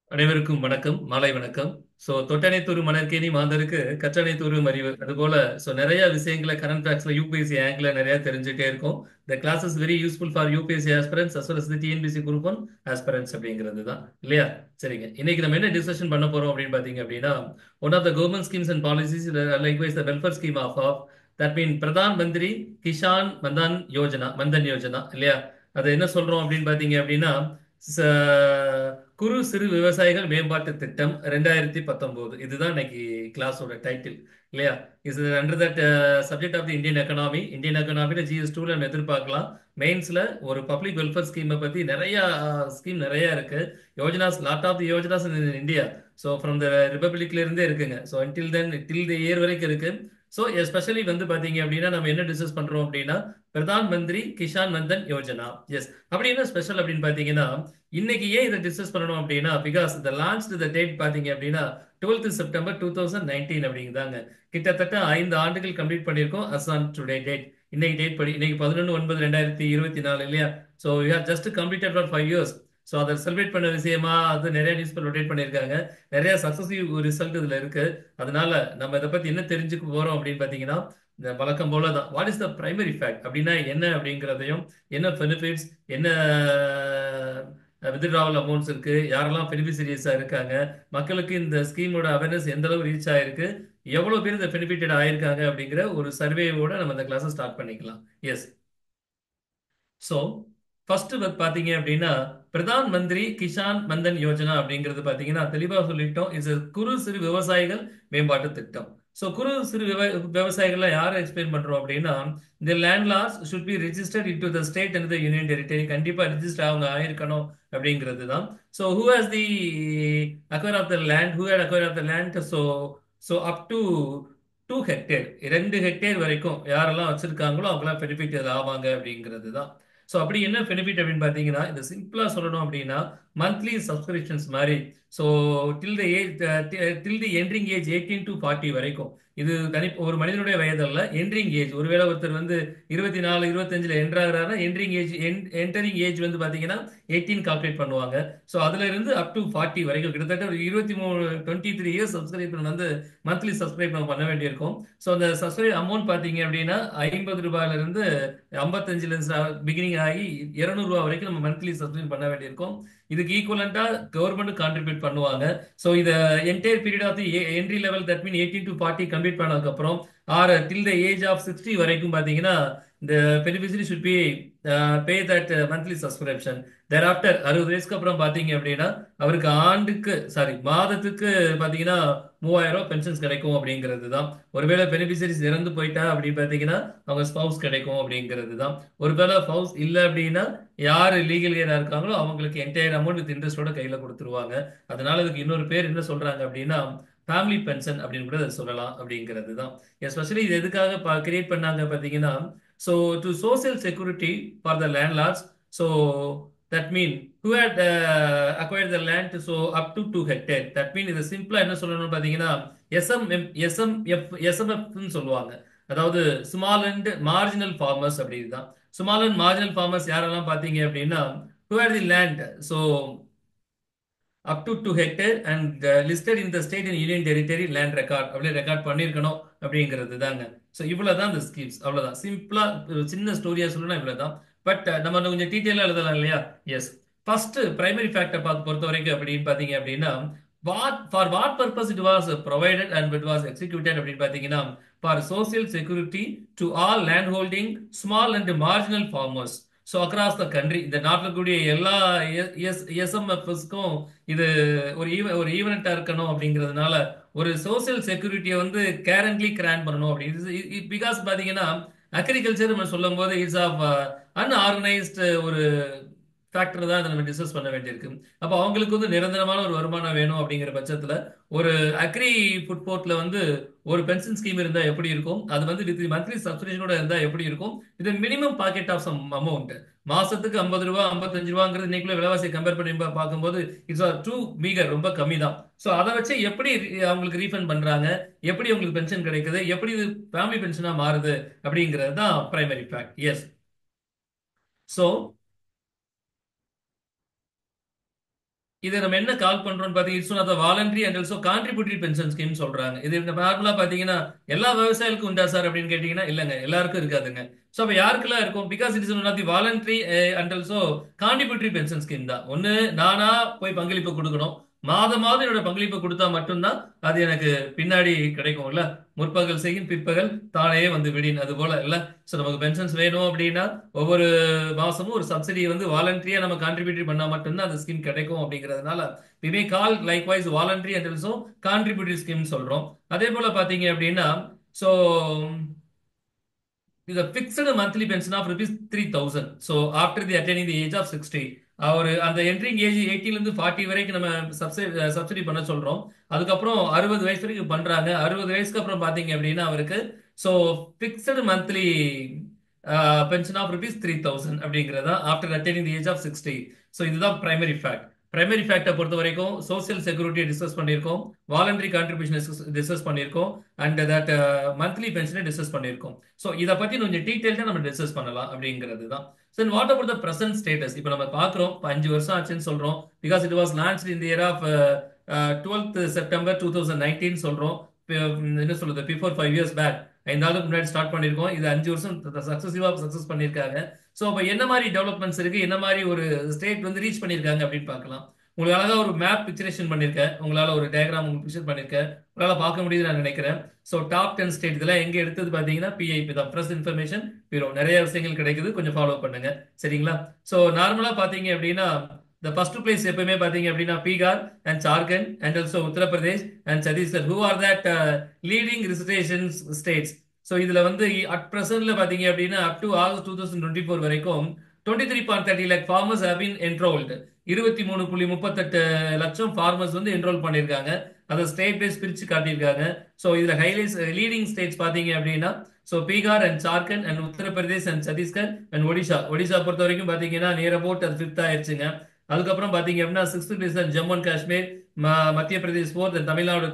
அனைவருக்கும் வணக்கம் மாலை வணக்கம் ஸோ தொட்டனைத்தூர் மணற்கேணி மாந்தருக்கு கற்றனைத்தூர் அறிவு அதுபோல ஸோ நிறைய விஷயங்களை கரண்ட் ஃபேக்ட்ஸ்ல யூபிஎஸ்சி ஆங்கில நிறைய தெரிஞ்சுட்டே இருக்கும் the class is very useful for UPSC aspirants as well as the TNPSC group one aspirants அப்படிங்கிறது தான் இல்லையா சரிங்க இன்னைக்கு நம்ம என்ன டிஸ்கஷன் பண்ண போறோம் அப்படின்னு பாத்தீங்க அப்படின்னா one of the government schemes and policies likewise the welfare scheme of of that mean Pradhan Mantri Kisan மந்தான் Yojana மந்தன் யோஜனா இல்லையா அது என்ன சொல்றோம் அப்படின்னு பாத்தீங்க அப்படின்னா ச- குறு சிறு விவசாயிகள் மேம்பாட்டு திட்டம் ரெண்டாயிரத்தி பத்தொன்பது இதுதான் இன்னைக்கு கிளாஸோட டைட்டில் இல்லையா is under that subject of the Indian economy Indian எக்கனாமில ஜிஎஸ் டூல நம்ம எதிர்பார்க்கலாம் மெயின்ஸ்ல ஒரு பப்ளிக் வெல்ஃபேர் ஸ்கீமை பத்தி நிறைய ஸ்கீம் நிறைய இருக்கு yojanas lot of the yojanas in India so from the ரிபப்ளிக்ல இருந்தே இருக்குங்க so until then till the year வரைக்கும் இருக்கு ஸோ எஸ்பெஷலி வந்து பாத்தீங்க அப்படின்னா நம்ம என்ன டிஸ்கஸ் பண்றோம் அப்படின்னா பிரதான் மந்திரி கிஷான் மந்தன் யோஜனா எஸ் அப்படி என்ன ஸ்பெஷல் அப்படின்னு பாத்தீங்கன்னா இன்னைக்கு ஏன் இதை டிஸ்கஸ் பண்ணணும் அப்படின்னா because the launch the date பாத்தீங்க அப்படின்னா twelfth September two thousand nineteen அப்படிங்கிறாங்க கிட்டத்தட்ட ஐந்து ஆண்டுகள் கம்ப்ளீட் பண்ணியிருக்கோம் அஸ் ஆன் டுடே டேட் இன்னைக்கு டேட் படி இன்னைக்கு பதினொன்று ஒன்பது ரெண்டாயிரத்தி இருபத்தி நாலு இல்லையா so you have just completed for five years so அதை செலிப்ரேட் பண்ண விஷயமா அது நிறைய நியூஸ் பேப்பர் ரொட்டேட் பண்ணியிருக்காங்க நிறைய சக்சஸிவ் ரிசல்ட் இதுல இருக்கு அதனால நம்ம இதை பத்தி என்ன தெரிஞ்சுக்க போறோம் அப்படின்னு பாத்தீங்கன்னா இந்த வழக்கம் போல தான் what is the primary fact அப்படின்னா என்ன அப்படிங்கிறதையும் என்ன பெனிஃபிட்ஸ் என்ன வித்ட்ராவல் அமௌண்ட்ஸ் இருக்கு யாரெல்லாம் பெனிஃபிஷரிஸா இருக்காங்க மக்களுக்கு இந்த ஸ்கீமோட அவேர்னஸ் எந்த அளவு ரீச் ஆயிருக்கு எவ்வளவு பேர் இந்த பெனிஃபிட்டட் ஆயிருக்காங்க அப்படிங்கிற ஒரு சர்வேவோட நம்ம இந்த கிளாஸை ஸ்டார்ட் பண்ணிக்கலாம் எஸ் ஸோ ஃபர்ஸ்ட் பாத்தீங்க அப்படின்னா பிரதான் மந்திரி கிஷான் மந்தன் யோஜனா அப்படிங்கிறது பாத்தீங்கன்னா தெளிவா சொல்லிட்டோம் இட்ஸ் குறு சிறு விவசாயிகள் மேம்பாட்டு திட்டம் ஸோ குறு சிறு விவ- விவசாயிகள்லாம் யாரை எக்ஸ்பிளைன் பண்றோம் அப்படின்னா இந்த land laws should be registered into the state and the union territory கண்டிப்பா ரெஜிஸ்டர் அவங்க ஆயிருக்கணும் அப்படிங்கிறது தான் so who has the acquire of the land who had acquire of the land so so up to two hectare ரெண்டு hectare வரைக்கும் யாரெல்லாம் வச்சிருக்காங்களோ அவங்களாம் benefit ஆவாங்க அப்படிங்கிறது தான் ஸோ அப்படி என்ன பெனிஃபிட் அப்படின்னு பார்த்தீங்கன்னா இந்த சிம்பிளா சொல்லணும் அப்படின்னா மந்த்லி சப்ஸ்கிரிப்ஷன்ஸ் மாதிரி so till the age till the entering age eighteen to forty வரைக்கும் இது தனி ஒரு மனிதனுடைய வயதல்ல என்ட்ரிங் ஏஜ் ஒருவேளை ஒருத்தர் வந்து இருபத்தி நாலு இருபத்தஞ்சுல என்ட்ரு ஆகுறாருன்னா என்ட்ரிங் ஏஜ் என்டரிங் ஏஜ் வந்து பாத்தீங்கன்னா எயிட்டீன் கால்குலேட் பண்ணுவாங்க ஸோ அதுல இருந்து அப் டு ஃபார்ட்டி வரைக்கும் கிட்டத்தட்ட ஒரு இருபத்தி மூணு டுவெண்ட்டி த்ரீ இயர்ஸ் சப்ஸ்கிரிப்ஷன் வந்து மந்த்லி சப்ஸ்கிரைப் நம்ம பண்ண வேண்டியிருக்கும் ஸோ அந்த சப்ஸ்கிரைப் அமௌண்ட் பாத்தீங்க அப்படின்னா ஐம்பது ரூபாயில இருந்து ஐம்பத்தஞ்சுல இருந்து பிகினிங் ஆகி இருநூறு ரூபாய் வரைக்கும் நம்ம மந்த்லி சப்ஸ்கிரைப் பண்ண வேண்டியிருக்கும் இதுக்கு ஈக்குவலண்டா கவர்மெண்ட் கான்ட்ரிபியூட் பண்ணுவாங்க ஸோ இத entire period of the entry level that mean eighteen to forty complete பண்ணதுக்கு அப்புறம் or till the age of sixty வரைக்கும் பாத்தீங்கன்னா இந்த beneficiary should be pay that monthly subscription thereafter அறுபது வயசுக்கு அப்புறம் பாத்தீங்க அப்படின்னா அவருக்கு ஆண்டுக்கு சாரி மாதத்துக்கு பாத்தீங்கன்னா மூவாயிரம் ரூபாய் பென்ஷன்ஸ் கிடைக்கும் அப்படிங்கிறது தான் ஒருவேளை பெனிஃபிஷரிஸ் இறந்து போயிட்டா அப்படின்னு பாத்தீங்கன்னா அவங்க ஸ்பவுஸ் கிடைக்கும் அப்படிங்கிறது தான் ஒருவேளை ஸ்பவுஸ் இல்லை அப்படின்னா யார் லீகல் ஏரா இருக்காங்களோ அவங்களுக்கு என்டையர் அமௌண்ட் வித் இன்ட்ரெஸ்டோட கையில கொடுத்துருவாங்க அதனால இதுக்கு இன்னொரு பேர் என்ன சொல்றாங்க அப்படின்னா ஃபேமிலி பென்ஷன் அப்படின்னு கூட அதை சொல்லலாம் அப்படிங்கிறது தான் எஸ்பெஷலி இது எதுக்காக கிரியேட் பண்ணாங்க பார்த்தீங்கன்னா so to social security for the landlords so that mean who had acquire the land so up to two hectare that mean இது சிம்பிளா என்ன சொல்லணும்னு பார்த்தீங்கன்னா எஸ்எம்எம் எஸ்எம்எஃப் எஸ்எம்எஃப்னு சொல்லுவாங்க அதாவது ஸ்மால் அண்ட் மார்ஜினல் ஃபார்மர்ஸ் அப்படின்னு தான் ஸ்மால் அண்ட் மார்ஜினல் ஃபார்மர்ஸ் யாரெல்லாம் பார்த்தீங்க அப்படின்னா who had the land so up to two hectare and listed in the state in union territory land record அப்படியே ரெக்கார்ட் பண்ணியிருக்கணும் அப்படிங்கிறது தாங்க ஸோ இவ்வளவுதான் இந்த ஸ்கீம்ஸ் அவ்வளவுதான் சிம்பிளா ஒரு சின்ன ஸ்டோரியா சொல்லணும் இவ்வளவுதான் பட் நம்ம இன்னும் கொஞ்சம் டீட்டெயிலா எழுதலாம் இல்லையா எஸ் ஃபர்ஸ்ட் பிரைமரி ஃபேக்டர் பார்த்து பொறுத்த வரைக்கும் அப்படின்னு பாத்தீங்க அப்படின்னா what for what purpose it was provided and it was executed அப்படின்னு பாத்தீங்கன்னா for social security to all land holding small and marginal farmers so across the country இந்த நாட்டில் கூடிய எல்லா எஸ்எம்எஃப்எஸ்க்கும் இது ஒரு ஈவ ஒரு ஈவெண்ட்டாக இருக்கணும் அப்படிங்கிறதுனால ஒரு சோசியல் செக்யூரிட்டியை வந்து கேரண்ட்லி கிராண்ட் பண்ணணும் அப்படின்னு பிகாஸ் பார்த்தீங்கன்னா அக்ரிகல்ச்சர் நம்ம சொல்லும் போது இட்ஸ் ஆஃப் அன்ஆர்கனைஸ்டு ஒரு ஃபேக்டர் தான் இதை நம்ம டிஸ்கஸ் பண்ண வேண்டியிருக்கு அப்போ அவங்களுக்கு வந்து நிரந்தரமான ஒரு வருமானம் வேணும் அப்படிங்கிற பட்சத்தில் ஒரு அக்ரி ஃபுட்போர்ட்ல வந்து ஒரு பென்ஷன் ஸ்கீம் இருந்தா எப்படி இருக்கும் அது வந்து வித் மந்த்லி சப்ஸ்கிரிப்ஷனோட இருந்தா எப்படி இருக்கும் இது minimum pocket of some amount மாசத்துக்கு ஐம்பது ரூபா ஐம்பத்தஞ்சு ரூபாங்கிறது இன்னைக்குள்ள விலைவாசி கம்பேர் பண்ணி பா- பார்க்கும்போது இட்ஸ் ஆர் டூ மீகர் ரொம்ப கம்மி தான் ஸோ அதை வச்சு எப்படி re- அவங்களுக்கு ரீஃபண்ட் பண்றாங்க எப்படி அவங்களுக்கு பென்ஷன் கிடைக்குது எப்படி இது ஃபேமிலி பென்ஷனா மாறுது அப்படிங்கிறது தான் பிரைமரி ஃபேக்ட் எஸ் ஸோ இது நம்ம என்ன கால் பண்றோம்னு பாத்தீங்கன்னா it's one of voluntary and also contributory pension scheme சொல்றாங்க இது நார்மலா பாத்தீங்கன்னா எல்லா விவசாயிகளுக்கும் உண்டா சார் அப்படின்னு கேட்டீங்கன்னா இல்லங்க எல்லாருக்கும் இருக்காதுங்க சோ அப்ப யாருக்கெல்லாம் இருக்கும் because it's one of the voluntary and also contributory pension scheme தான் ஒன்னு நானா போய் பங்களிப்பு கொடுக்கணும் மாதம் மாதம் என்னோட பங்களிப்பு கொடுத்தா மட்டும்தான் அது எனக்கு பின்னாடி கிடைக்கும் இல்ல முற்பகல் செய்யும் பிற்பகல் தானே வந்து விடின் அது போல இல்ல சோ நமக்கு பென்ஷன்ஸ் வேணும் அப்படின்னா ஒவ்வொரு மாசமும் ஒரு சப்சிடி வந்து வாலண்டரியா நம்ம கான்ட்ரிபியூட் பண்ணா மட்டும்தான் அந்த ஸ்கீம் கிடைக்கும் அப்படிங்கிறதுனால we may call likewise voluntary and also contributory scheme சொல்றோம் அதே போல பாத்தீங்க அப்படின்னா சோ இது fixed monthly pension of rupees three thousand so after the attaining the age of sixty அவர் அந்த என்ட்ரிங் ஏஜ் எயிட்டிலேருந்து ஃபார்ட்டி வரைக்கும் நம்ம சப்சிடி சப்சிடி பண்ண சொல்றோம் அதுக்கப்புறம் அறுபது வயசு வரைக்கும் பண்றாங்க அறுபது வயசுக்கு அப்புறம் பாத்தீங்க அப்படின்னா அவருக்கு so fixed monthly pension of rupees three thousand அப்படிங்கிறதா after attaining the age of sixty so இதுதான் பிரைமரி ஃபேக்ட் பிரைமரி ஃபேக்டை பொறுத்த வரைக்கும் சோசியல் செக்யூரிட்டியை டிஸ்கஸ் பண்ணியிருக்கோம் வாலண்டரி கான்ட்ரிபியூஷன் டிஸ்கஸ் பண்ணியிருக்கோம் அண்ட் தட் மந்த்லி பென்ஷனை டிஸ்கஸ் பண்ணியிருக்கோம் ஸோ இதை பற்றி கொஞ்சம் டீட்டெயில்டாக நம்ம டிஸ்கஸ் பண்ணலாம் அப்படிங்கிறது தான் then what about the present status இப்போ நம்ம பார்க்குறோம் இப்போ அஞ்சு வருஷம் ஆச்சுன்னு சொல்கிறோம் because it was launch in the year of twelfth September two thousand nineteen சொல்கிறோம் என்ன சொல்றது பிஃபோர் ஃபைவ் இயர்ஸ் பேக் ஐந்து நாளுக்கு முன்னாடி ஸ்டார்ட் பண்ணியிருக்கோம் இது அஞ்சு வருஷம் சக்ஸஸிவாக சக்ஸஸ் பண்ணியிருக்காங்க ஸோ அப்போ என்ன மாதிரி டெவலப்மெண்ட்ஸ் இருக்கு என்ன மாதிரி ஒரு ஸ்டேட் வந்து ரீச் பண்ணியிருக்காங்க அப்படின்னு பார்க்கலாம் உங்களுக்கு அழகா ஒரு மேப் பிக்சரேஷன் பண்ணியிருக்கேன் உங்களால ஒரு டயக்ராம் உங்களுக்கு பிக்சர் பண்ணியிருக்கேன் உங்களால் பார்க்க முடியுதுன்னு நான் நினைக்கிறேன் ஸோ டாப் டென் ஸ்டேட் இதெல்லாம் எங்கே எடுத்தது பார்த்தீங்கன்னா பிஐபி தான் ப்ரெஸ் இன்ஃபர்மேஷன் பியூரோ நிறைய விஷயங்கள் கிடைக்குது கொஞ்சம் ஃபாலோ பண்ணுங்க சரிங்களா ஸோ நார்மலாக பார்த்தீங்க அப்படின்னா இந்த ஃபர்ஸ்ட் பிளேஸ் எப்பவுமே பார்த்தீங்க அப்படின்னா Bihar and Jharkhand and also Uttar Pradesh and Chhattisgarh who are that leading reservation states so இதுல வந்து அட் ப்ரெசன்ட்ல பாத்தீங்க அப்படின்னா up to August two thousand twenty four வரைக்கும் twenty three point thirty lakh farmers have been enrolled இருபத்தி மூணு புள்ளி முப்பத்தெட்டு லட்சம் ஃபார்மர்ஸ் வந்து என்ரோல் பண்ணியிருக்காங்க அதை ஸ்டேட் வைஸ் பிரிச்சு காட்டியிருக்காங்க ஸோ இதுல ஹைலைட்ஸ் லீடிங் ஸ்டேட்ஸ் பாத்தீங்க அப்படின்னா so Bihar and Jharkhand and Uttar Pradesh and Chhattisgarh and Odisha Odisha பொறுத்த வரைக்கும் பாத்தீங்கன்னா நியர் அபவுட் அது ஃபிஃப்த் ஆயிடுச்சுங்க அதுக்கப்புறம் பாத்தீங்க அப்படின்னா sixth place Jammu and Kashmir Madhya Pradesh fourth Tamil Nadu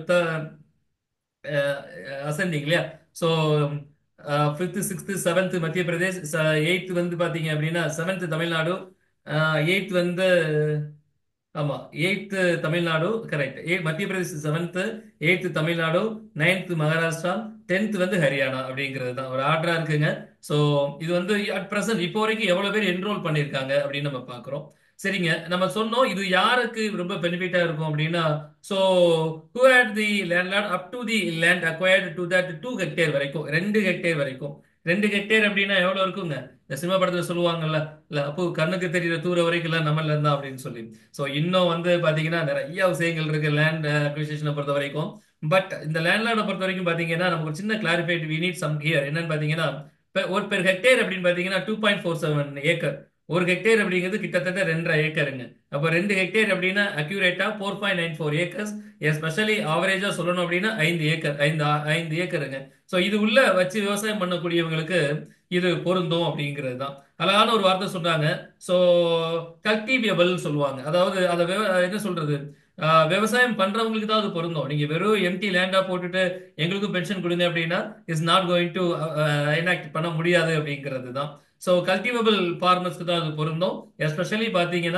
ascending இல்லையா so fifth sixth seventh Madhya Pradesh eighth வந்து பாத்தீங்க அப்படின்னா செவன்த் தமிழ்நாடு எயித் வந்து ஆமா eighth Tamil Nadu correct eight Madhya Pradesh seventh eighth Tamil Nadu ninth Maharashtra tenth வந்து ஹரியானா அப்படிங்கிறது தான் ஒரு ஆர்டரா இருக்குங்க ஸோ இது வந்து அட் பிரசன்ட் இப்போ வரைக்கும் எவ்வளவு பேர் என்ரோல் பண்ணியிருக்காங்க அப்படின்னு நம்ம பார்க்குறோம் சரிங்க நம்ம சொன்னோம் இது யாருக்கு ரொம்ப பெனிஃபிட்டா இருக்கும் அப்படின்னா so who had the land up to the land acquired to that two hectare வரைக்கும் ரெண்டு ஹெக்டேர் வரைக்கும் ரெண்டு ஹெக்டேர் அப்படின்னா எவ்வளவு இருக்குங்க இந்த சினிமா படத்துல சொல்லுவாங்கல்ல இல்ல அப்போ கண்ணுக்கு தெரியற தூர வரைக்கும் எல்லாம் நம்மள இருந்தா அப்படின்னு சொல்லி ஸோ இன்னும் வந்து பாத்தீங்கன்னா நிறைய விஷயங்கள் இருக்கு லேண்ட் அக்விசிஷனை பொறுத்த வரைக்கும் பட் இந்த லேண்ட்லார்டை பொறுத்த வரைக்கும் பாத்தீங்கன்னா நமக்கு ஒரு சின்ன clarified we need some clear என்னன்னு பாத்தீங்கன்னா ஒரு பெர் ஹெக்டேர் அப்படின்னு பாத்தீங்கன்னா two point four seven acre ஒரு ஹெக்டேர் அப்படிங்கிறது கிட்டத்தட்ட ரெண்டரை ஏக்கருங்க அப்போ ரெண்டு ஹெக்டேர் அப்படின்னா அக்யூரேட்டா four point nine four acres especially ஆவரேஜா சொல்லணும் அப்படின்னா ஐந்து ஏக்கர் ஐந்து ஐந்து ஏக்கருங்க ஸோ இது உள்ள வச்சு விவசாயம் பண்ணக்கூடியவங்களுக்கு இது பொருந்தும் அப்படிங்கிறது தான் அழகான ஒரு வார்த்தை சொன்னாங்க ஸோ கல்டிவியபிள் சொல்லுவாங்க அதாவது அதை என்ன சொல்றது விவசாயம் பண்றவங்களுக்கு தான் அது பொருந்தும் நீங்க வெறும் எம்டி லேண்டா போட்டுட்டு எங்களுக்கும் பென்ஷன் கொடுங்க அப்படின்னா is not going to enact பண்ண முடியாது அப்படிங்கிறது தான் ஸோ கல்டிவபிள் ஃபார்மர்ஸ்க்கு தான் அது பொருந்தும் எஸ்பெஷலி பார்த்தீங்கன்னா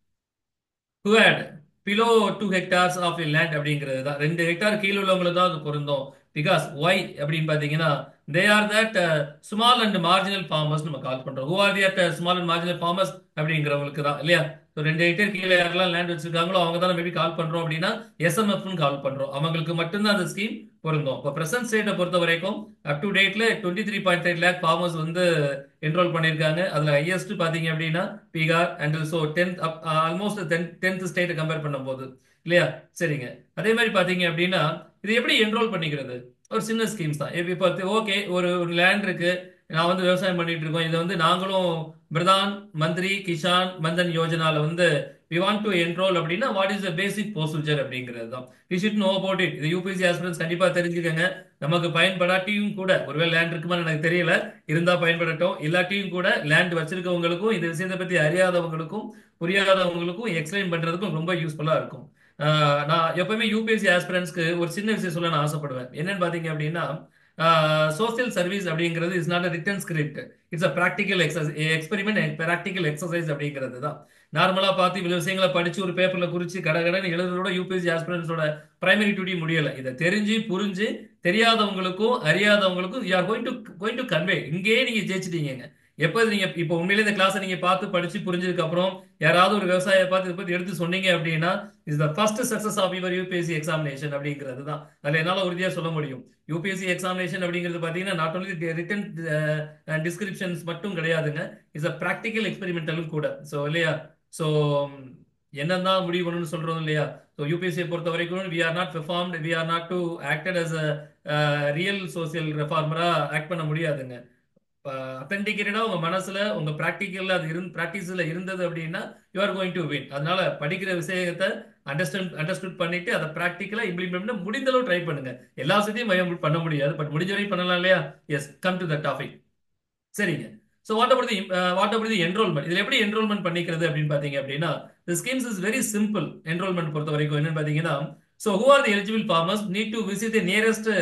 who had below two hectares of land அப்படிங்கிறது தான் ரெண்டு ஹெக்டார் கீழே உள்ளவங்களுக்கு தான் அது பொருந்தும் பிகாஸ் ஒய் அப்படின்னு பார்த்தீங்கன்னா they are that small and marginal farmers நம்ம கால் பண்றோம் who are that small and marginal farmers அப்படிங்கிறவங்களுக்கு தான் இல்லையா ஸோ ரெண்டு ஹெக்டேர் கீழே யாரெல்லாம் லேண்ட் வச்சிருக்காங்களோ அவங்க தான் மேபி கால் பண்றோம் அப்படின்னா எஸ்எம்எஃப்னு கால் பண்றோம் அவங்களுக்கு மட்டும்தான் அந்த ஸ்கீம் பொருந்தும் இப்போ பிரசன்ட் ஸ்டேட்டை பொறுத்த வரைக்கும் அப் டு டேட்ல twenty three point eight lakh farmers வந்து என்ரோல் பண்ணியிருக்காங்க அதுல ஹையஸ்ட் பாத்தீங்க அப்படின்னா Bihar and also tenth almost tenth tenth ஸ்டேட்டை கம்பேர் பண்ணும்போது இல்லையா சரிங்க அதே மாதிரி பாத்தீங்க அப்படின்னா இது எப்படி என்ரோல் பண்ணிக்கிறது ஒரு சின்ன ஸ்கீம்ஸ் தான் இப்போ ஓகே ஒரு லேண்ட் இருக்கு நான் வந்து விவசாயம் பண்ணிட்டு இருக்கோம் இதை வந்து நாங்களும் பிரதான் மந்திரி கிஷான் மந்தன் யோஜனால வந்து வி வாண்ட் டு என்ரோல் அப்படின்னா what is the basic procedure அப்படிங்கிறது தான் we should know about it இது யூபிசி ஆஸ்பிரன்ஸ் கண்டிப்பா தெரிஞ்சுக்கங்க நமக்கு பயன்படாட்டியும் கூட ஒருவேளை லேண்ட் இருக்குமான்னு எனக்கு தெரியல இருந்தா பயன்படட்டும் இல்லாட்டியும் கூட லேண்ட் வச்சிருக்கவங்களுக்கும் இந்த விஷயத்தை பத்தி அறியாதவங்களுக்கும் புரியாதவங்களுக்கும் எக்ஸ்பிளைன் பண்றதுக்கும் ரொம்ப யூஸ்ஃபுல்லா இருக்கும் நான் எப்பவுமே யூபிஎஸ்சி ஆஸ்பிரன்ஸ்க்கு ஒரு சின்ன விஷயம் சொல்ல நான் ஆசைப்படுவேன் என்னன்னு பாத்தீங்க அப்படின்னா சோசியல் சர்வீஸ் அப்படிங்கிறது is not a written script it's a practical exercise experiment practical exercise அப்படிங்கிறது தான் நார்மலா பார்த்து இவ்வளவு விஷயங்களை படிச்சு ஒரு பேப்பர்ல குறிச்சு கடகடன்னு எழுதுறதோட யூபிஎஸ்சி ஆஸ்பிரன்ஸோட பிரைமரி டியூட்டி முடியல இதை தெரிஞ்சு புரிஞ்சு தெரியாதவங்களுக்கும் அறியாதவங்களுக்கும் you are going to going to convey இங்கேயே நீங்க ஜெயிச்சிட்டீங்க எப்போ நீங்க இப்போ உண்மையிலே இந்த கிளாஸை நீங்க பார்த்து படிச்சு புரிஞ்சதுக்கு அப்புறம் யாராவது ஒரு விவசாயியை பார்த்து இதை பத்தி எடுத்து சொன்னீங்க அப்படின்னா is the first success of your UPSC examination அப்படிங்கிறது தான் அதுல என்னால உறுதியா சொல்ல முடியும் யூபிஎஸ்சி எக்ஸாமினேஷன் அப்படிங்கிறது பாத்தீங்கன்னா நாட் ஓன்லி ரிட்டன் டிஸ்கிரிப்ஷன்ஸ் மட்டும் கிடையாதுங்க இஸ் அ ப்ராக்டிக்கல் எக்ஸ்பெரிமெண்டலும் கூட ஸோ இல்லையா ஸோ என்னதான் முடிவு பண்ணணும்னு சொல்றோம் இல்லையா ஸோ யூபிஎஸ்சியை பொறுத்த வரைக்கும் we are not performed we are not to acted as a real social ரெஃபார்மரா ஆக்ட் பண்ண முடியாதுங்க அத்தன்டிகேட்டடா உங்க மனசுல உங்க ப்ராக்டிக்கல்ல அது இருந்து ப்ராக்டிஸ்ல இருந்தது அப்படின்னா you are going to win அதனால படிக்கிற விஷயத்தை அண்டர்ஸ்டாண்ட் அண்டர்ஸ்டுட் பண்ணிட்டு அதை ப்ராக்டிக்கலா இம்ப்ளிமெண்ட் பண்ண முடிந்த அளவு ட்ரை பண்ணுங்க எல்லா விஷயத்தையும் பயம் பண்ண முடியாது பட் முடிஞ்ச வரைக்கும் பண்ணலாம் இல்லையா yes come to the topic சரிங்க so what about the what about the enrolment இதில் எப்படி என்ரோல்மெண்ட் பண்ணிக்கிறது அப்படின்னு பார்த்தீங்க அப்படின்னா the schemes is very simple enrolment பொறுத்த வரைக்கும் என்னன்னு பார்த்தீங்கன்னா so who are the eligible farmers need to visit the nearest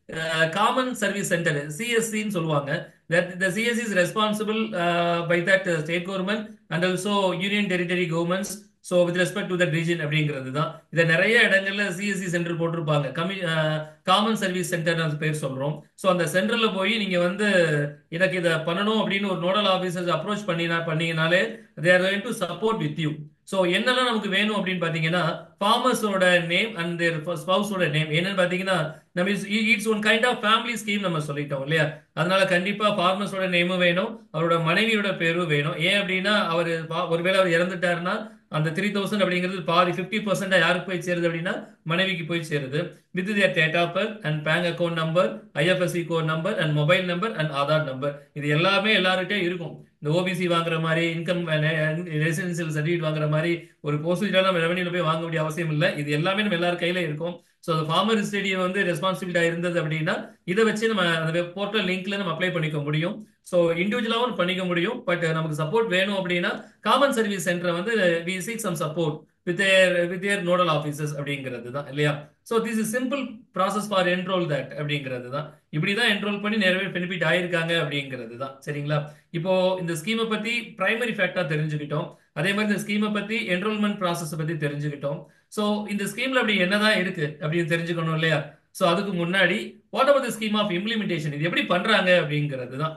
common service centre சிஎஸ்சின்னு சொல்லுவாங்க that the CSC is responsible uh, by that uh, state government and also union territory governments so with respect to that region அப்படிங்கிறது தான் இதை நிறைய இடங்கள்ல CSC centre போட்டிருப்பாங்க கமி common service centre பேர் சொல்றோம் ஸோ அந்த சென்டர்ல போய் நீங்க வந்து எனக்கு இதை பண்ணணும் அப்படின்னு ஒரு நோடல் ஆஃபீஸர்ஸ் அப்ரோச் பண்ணினா பண்ணீங்கனாலே they're going to support with you so என்னெல்லாம் நமக்கு வேணும் அப்படின்னு பார்த்தீங்கன்னா ஃபார்மர்ஸோட நேம் அண்ட் தேர் ஸ்பவுஸோட நேம் என்னன்னு பார்த்தீங்கன்னா நம்ம it's one kind of family scheme நம்ம சொல்லிட்டோம் இல்லையா அதனால கண்டிப்பா ஃபார்மர்ஸோட நேமும் வேணும் அவரோட மனைவியோட பேரும் வேணும் ஏன் அப்படின்னா அவர் ஒருவேளை அவர் இறந்துட்டாருன்னா அந்த த்ரீ தௌசண்ட் அப்படிங்கிறது பாதி ஃபிஃப்டி பர்சன்டா யாருக்கு போய் சேருது அப்படின்னா மனைவிக்கு போய் சேருது with their date of birth and bank account number IFSC code number and mobile number and Aadhaar number இது எல்லாமே எல்லார்கிட்டயும் இருக்கும் இந்த ஓபிசி வாங்குற மாதிரி இன்கம் ரெசிடென்சியல் சர்டிஃபிகேட் வாங்குற மாதிரி ஒரு போஸ்டேஜாக நம்ம ரெவன்யூல போய் வாங்க வேண்டிய அவசியம் இல்லை இது எல்லாமே நம்ம எல்லாரும் கையில இருக்கும் ஸோ அந்த ஃபார்மர் ஸ்டேடியம் வந்து ரெஸ்பான்சிபிலிட்டா இருந்தது அப்படின்னா இதை வச்சு நம்ம அந்த போர்ட்டல் லிங்க்ல நம்ம அப்ளை பண்ணிக்க முடியும் ஸோ இண்டிவிஜுவலாகவும் பண்ணிக்க முடியும் பட் நமக்கு சப்போர்ட் வேணும் அப்படின்னா காமன் சர்வீஸ் சென்டரை வந்து we seek some support with their with their nodal officers அப்படிங்கிறது தான் இல்லையா so this is simple process for enrol that அப்படிங்கிறது தான் இப்படி தான் என்ரோல் பண்ணி நிறைய பெனிஃபிட் ஆயிருக்காங்க அப்படிங்கிறது தான் சரிங்களா இப்போ இந்த ஸ்கீமை பத்தி பிரைமரி ஃபேக்டா தெரிஞ்சுக்கிட்டோம் அதே மாதிரி இந்த ஸ்கீமை பத்தி என்ரோல்மெண்ட் ப்ராசஸ் பத்தி தெரிஞ்சுக்கிட்டோம் ஸோ இந்த ஸ்கீம்ல அப்படி என்னதான் இருக்கு அப்படின்னு தெரிஞ்சுக்கணும் இல்லையா ஸோ அதுக்கு முன்னாடி what about the scheme of implementation இது எப்படி பண்றாங்க அப்படிங்கிறது தான்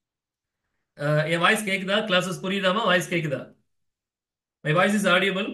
என் வாய்ஸ் கேக்குதா கிளாஸஸ் புரியுதாமா வாய்ஸ் கேக்குதா my voice is audible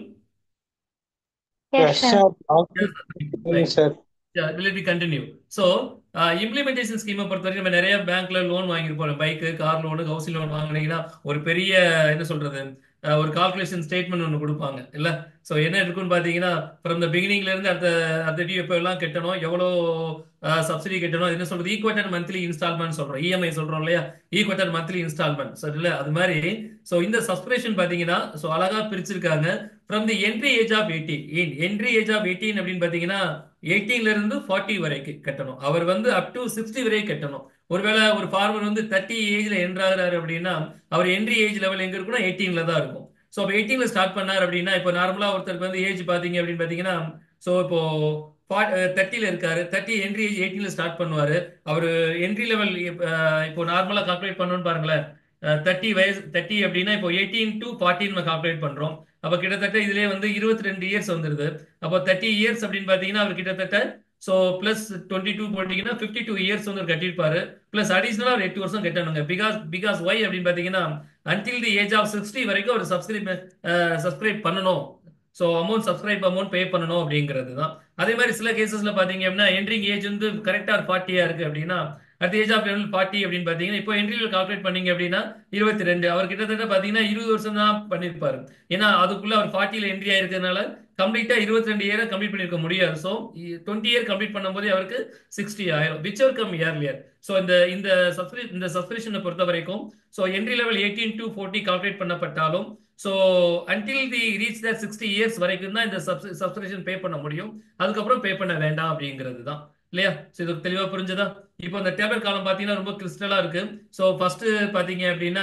Yes, sir. Right. sir. Yeah, will it continue? So, implementation ஸ்கீமை பொறுத்த வரைக்கும் நம்ம நிறைய பேங்க்ல லோன் வாங்கியிருப்போம் பைக்கு கார் லோனு ஹவுசிங் லோன் வாங்கினீங்கன்னா ஒரு பெரிய என்ன சொல்றது அஹ் ஒரு கால்குலேஷன் ஸ்டேட்மெண்ட் ஒன்று கொடுப்பாங்க இல்ல ஸோ என்ன இருக்குன்னு பார்த்தீங்கன்னா ஃப்ரம் த பிகினிங்ல இருந்து அடுத்த அடுத்த டியூ எப்போ எல்லாம் கட்டணும் எவ்வளோ சப்சிடி கட்டணும் அது என்ன சொல்றது ஈக்குவேட்டட் மந்த்லி இன்ஸ்டால்மெண்ட் சொல்றோம் இஎம்ஐ சொல்றோம் இல்லையா ஈக்குவேட்டட் மந்த்லி இன்ஸ்டால்மெண்ட் சரி இல்ல அது மாதிரி ஸோ இந்த சப்ஸ்கிரிப்ஷன் பார்த்தீங்கன்னா ஸோ அழகா பிரிச்சிருக்காங்க from the entry age of eighteen entry age of eighteen அப்படின்னு பார்த்தீங்கன்னா எயிட்டீன்ல இருந்து ஃபார்ட்டி வரைக்கும் கட்டணும் அவர் வந்து அப் டு சிக்ஸ்டி வரைக்கும் கட்டணும் ஒருவேளை ஒரு ஃபார்மர் வந்து தேர்ட்டி ஏஜ்ல என்ட்ராகிறாரு அப்படின்னா அவர் என்ட்ரி ஏஜ் லெவல் எங்க இருக்குன்னா எயிட்டீன்ல தான் இருக்கும் ஸோ அப்போ எயிட்டீன்ல ஸ்டார்ட் பண்ணார் அப்படின்னா இப்போ நார்மலா ஒருத்தருக்கு வந்து ஏஜ் பாத்தீங்க அப்படின்னு பாத்தீங்கன்னா ஸோ இப்போ தேர்ட்டில இருக்காரு தேர்ட்டி என்ட்ரி ஏஜ் எயிட்டீன்ல ஸ்டார்ட் பண்ணுவாரு அவர் என்ட்ரி லெவல் இப்போ நார்மலா கால்குலேட் பண்ணணும்னு பாருங்களேன் தேர்ட்டி வயசு தேர்ட்டி அப்படின்னா இப்போ எயிட்டீன் டு ஃபார்ட்டின் நம்ம கால்குலேட் பண்றோம் அப்போ கிட்டத்தட்ட இதுலேயே வந்து இருபத்தி ரெண்டு இயர்ஸ் வந்துருது அப்போ தேர்ட்டி இயர்ஸ் அப்படின்னு பார்த்தீங்கன்னா அவர் கிட்டத்தட்ட ஸோ பிளஸ் டுவெண்ட்டி டூ போட்டிங்கன்னா ஃபிஃப்டி டூ இயர்ஸ் வந்து கட்டியிருப்பாரு பிளஸ் அடிஷனலாக ஒரு எட்டு வருஷம் கட்டணுங்க பிகாஸ் பிகாஸ் ஒய் அப்படின்னு பார்த்தீங்கன்னா until the age of sixty வரைக்கும் அவர் சப்ஸ்கிரைப் சப்ஸ்கிரைப் பண்ணணும் so amount subscribe amount pay பண்ணணும் அப்படிங்கிறது தான் அதே மாதிரி சில கேசஸ்ல பாத்தீங்க அப்படின்னா என்ட்ரிங் ஏஜ் வந்து கரெக்டா ஃபார்ட்டியா இருக்கு அப்படின்னா at age of level forty அப்படின்னு பாத்தீங்கன்னா இப்போ என்ட்ரியில் கால்குலேட் பண்ணீங்க அப்படின்னா இருபத்தி ரெண்டு அவர் கிட்டத்தட்ட பாத்தீங்கன்னா இருபது வருஷம் தான் பண்ணிருப்பாரு ஏன்னா அதுக்குள்ள அவர் ஃபார்ட்டியில என்ட்ரி ஆயிருக்கிறதுனால கம்ப்ளீட்டா இருபத்தி ரெண்டு இயரை கம்ப்ளீட் பண்ணிருக்க முடியாது ஸோ டுவெண்ட்டி இயர் கம்ப்ளீட் பண்ணும்போது அவருக்கு சிக்ஸ்டி ஆயிரும் விச் அவர் கம் இயர்லியர் ஸோ இந்த இந்த சப்ஸ்கிரி இந்த சப்ஸ்கிரிப்ஷனை பொறுத்த வரைக்கும் so entry level eighteen to forty calculate பண்ணப்பட்டாலும் so until the reach the sixty years வரைக்கும் தான் இந்த சப்ஸ்கிரிப்ஷன் பே பண்ண முடியும் அதுக்கப்புறம் பே பண்ண வேண்டாம் அப்படிங்கிறது தான் இல்லையா ஸோ இது தெளிவாக புரிஞ்சதா இப்போ இந்த டேபிள் காலம் பார்த்தீங்கன்னா ரொம்ப கிறிஸ்டலாக இருக்கு ஸோ ஃபர்ஸ்ட் பார்த்தீங்க அப்படின்னா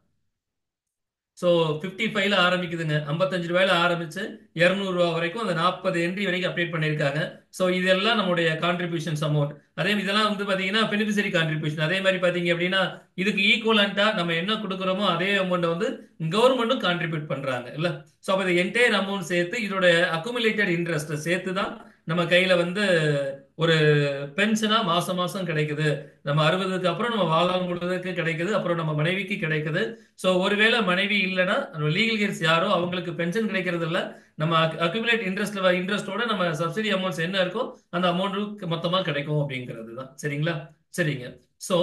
ஸோ ஃபிஃப்டி ஃபைவ்ல ஆரம்பிக்குதுங்க ஐம்பத்தஞ்சு ரூபாயில ஆரம்பிச்சு இரநூறுவா வரைக்கும் அந்த நாற்பது என்ட்ரி வரைக்கும் அப்டேட் பண்ணியிருக்காங்க ஸோ இதெல்லாம் நம்முடைய கான்ட்ரிபியூஷன்ஸ் அமௌண்ட் அதே இதெல்லாம் வந்து பாத்தீங்கன்னா பெனிஃபிஷரி கான்ட்ரிபியூஷன் அதே மாதிரி பாத்தீங்க அப்படின்னா இதுக்கு ஈக்குவலண்டா நம்ம என்ன கொடுக்குறோமோ அதே அமௌண்ட் வந்து கவர்மெண்ட்டும் கான்ட்ரிபியூட் பண்றாங்க இல்ல ஸோ அப்போ இது என்டையர் அமௌண்ட் சேர்த்து இதோட அக்குமுலேட்டட் இன்ட்ரெஸ்ட் சேர்த்து தான் நம்ம கையில வந்து ஒரு பென்ஷனா மாசம் மாசம் கிடைக்குது நம்ம அறுபதுக்கு அப்புறம் நம்ம வாழ்நாள் முழுவதுக்கு கிடைக்குது அப்புறம் நம்ம மனைவிக்கு கிடைக்குது ஸோ ஒருவேளை மனைவி இல்லைன்னா நம்ம லீகல் கேர்ஸ் யாரோ அவங்களுக்கு பென்ஷன் கிடைக்கிறது இல்ல நம்ம அக்குமுலேட் இன்ட்ரெஸ்ட்ல இன்ட்ரெஸ்டோட நம்ம சப்சிடி அமௌண்ட்ஸ் என்ன இருக்கோ அந்த அமௌண்ட் மொத்தமா கிடைக்கும் அப்படிங்கிறது தான் சரிங்களா சரிங்க so